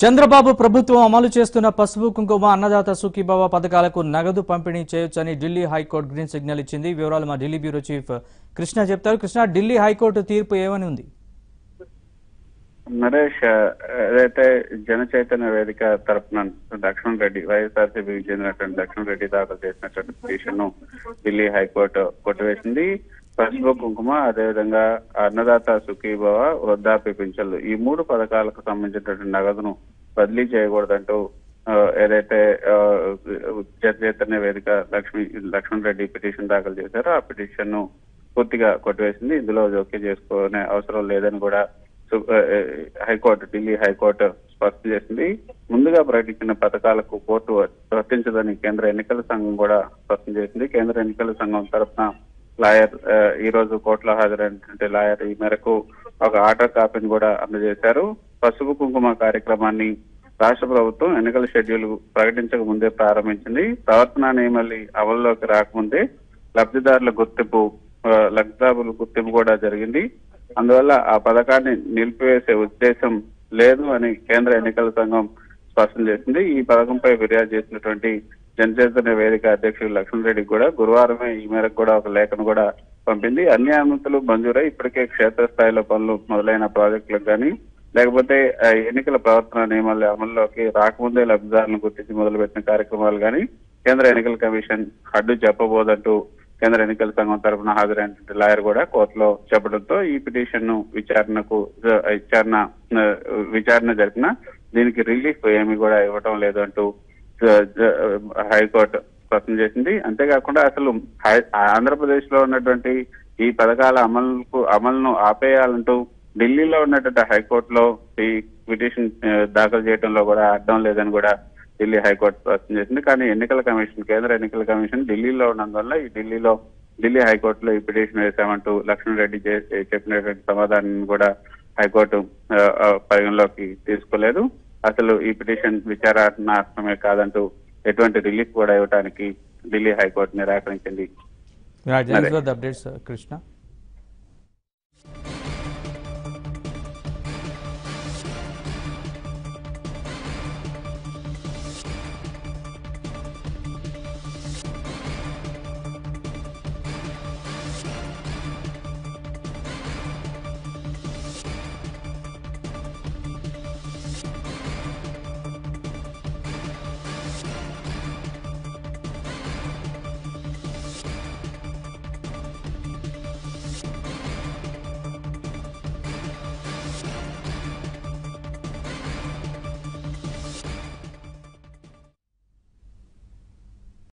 చంద్రబాబు ప్రభుత్వం అమలు చేస్తున్న పసుపు కుంకుమ అన్నదాత సుఖీభవ పథకాలకు నగదు పంపిణీ చేయొచ్చని ఢిల్లీ హైకోర్టు గ్రీన్ సిగ్నల్ ఇచ్చింది వివరాలు మా ఢిల్లీ బ్యూరో చీఫ్ కృష్ణ చెప్తారు కృష్ణ ఢిల్లీ హైకోర్టు తీర్పు ఏమని ఉంది నరేష్ ఆ, ఏదైతే జన చైతన్య వేదిక తరఫున దక్షిణ రెడ్డి వైఎస్ఆర్సీపీకి చెందినటువంటి దక్షిణ రెడ్డి దాఖలు చేసినటువంటి పిటిషన్ ను ఢిల్లీ హైకోర్టు కొట్టివేసింది పసుపు కుంకుమ అదేవిధంగా అన్నదాత సుఖీభవ వృద్ధాప్య పింఛన్లు ఈ మూడు పథకాలకు సంబంధించినటువంటి నగదును బదిలీ చేయకూడదంటూ ఆ, ఏదైతే ఆ, జన చైతన్య వేదిక లక్ష్మి లక్ష్మణ్ రెడ్డి పిటిషన్ దాఖలు చేశారో ఆ పిటిషన్ ను పూర్తిగా కొట్టివేసింది ఇందులో జోక్యం చేసుకునే అవసరం లేదని కూడా సు- ఆ, ఆ, హైకోర్టు ఢిల్లీ హైకోర్టు స్పష్టం చేసింది ముందుగా ప్రకటించిన పథకాలకు కోర్టు వర్తించదని కేంద్ర ఎన్నికల సంఘం కూడా స్పష్టం చేసింది కేంద్ర ఎన్నికల సంఘం తరఫున లాయర్ ఆ, ఈ రోజు కోర్టులో హాజరైనటువంటి లాయర్ ఈ మేరకు ఒక ఆర్డర్ కాపీని కూడా అందజేశారు పసుపు కుంకుమ కార్యక్రమాన్ని రాష్ట్ర ప్రభుత్వం ఎన్నికల షెడ్యూల్ ప్రకటించక ముందే ప్రారంభించింది ప్రవర్తన నియమాలు అమల్లోకి రాకముందే లబ్ధిదారుల గుర్తింపు ఆ, లబ్ధిదారుల గుర్తింపు కూడా జరిగింది అందువల్ల ఆ పథకాన్ని నిలిపివేసే ఉద్దేశం లేదు అని కేంద్ర ఎన్నికల సంఘం స్పష్టం చేసింది ఈ పథకంపై ఫిర్యాదు చేసినటువంటి జనచైతన్య వేదిక అధ్యక్షుడు లక్ష్మణ్ రెడ్డి కూడా గురువారమే ఈ మేరకు కూడా ఒక లేఖను కూడా పంపింది అన్ని అనుమతులు మంజూరై ఇప్పటికే క్షేత్రస్థాయిలో పనులు మొదలైన ప్రాజెక్టులకు కానీ లేకపోతే ఆ, ఎన్నికల ప్రవర్తన నియమాల అమల్లోకి రాకముందే లబ్ధిదారులను గుర్తించి మొదలుపెట్టిన కార్యక్రమాలు కానీ కేంద్ర ఎన్నికల కమిషన్ అడ్డు చెప్పబోదంటూ కేంద్ర ఎన్నికల సంఘం తరఫున హాజరైనటువంటి లాయర్ కూడా కోర్టులో చెప్పడంతో ఈ పిటిషన్ ను విచారణకు ఆ, విచారణ ఆ, విచారణ జరిపిన దీనికి రిలీఫ్ ఏమీ కూడా ఇవ్వటం లేదు అంటూ జ- జ- హైకోర్టు స్పష్టం చేసింది అంతేకాకుండా అసలు హై- ఆంధ్రప్రదేశ్ లో ఉన్నటువంటి ఈ పథకాల అమలుకు అమలును ఆపేయాలంటూ ఢిల్లీలో ఉన్నటువంటి హైకోర్టులో ఈ పిటిషన్ ఆ, దాఖలు చేయడంలో కూడా అర్థం లేదని కూడా ఢిల్లీ హైకోర్టు స్పష్టం చేసింది కానీ ఎన్నికల కమిషన్ కేంద్ర ఎన్నికల కమిషన్ ఢిల్లీలో ఉన్నందువల్ల ఈ ఢిల్లీలో ఢిల్లీ హైకోర్టులో ఈ పిటిషన్ వేశామంటూ లక్ష్మణ్ రెడ్డి చే- చెప్పినటువంటి సమాధానాన్ని కూడా హైకోర్టు ఆ, ఆ, పరిగణలోకి తీసుకోలేదు అసలు ఈ పిటిషన్ విచారణాత్మకమే కాదంటూ ఎటువంటి రిలీఫ్ కూడా ఇవ్వడానికి ఢిల్లీ హైకోర్టు నిరాకరించింది అప్డేట్స్ కృష్ణ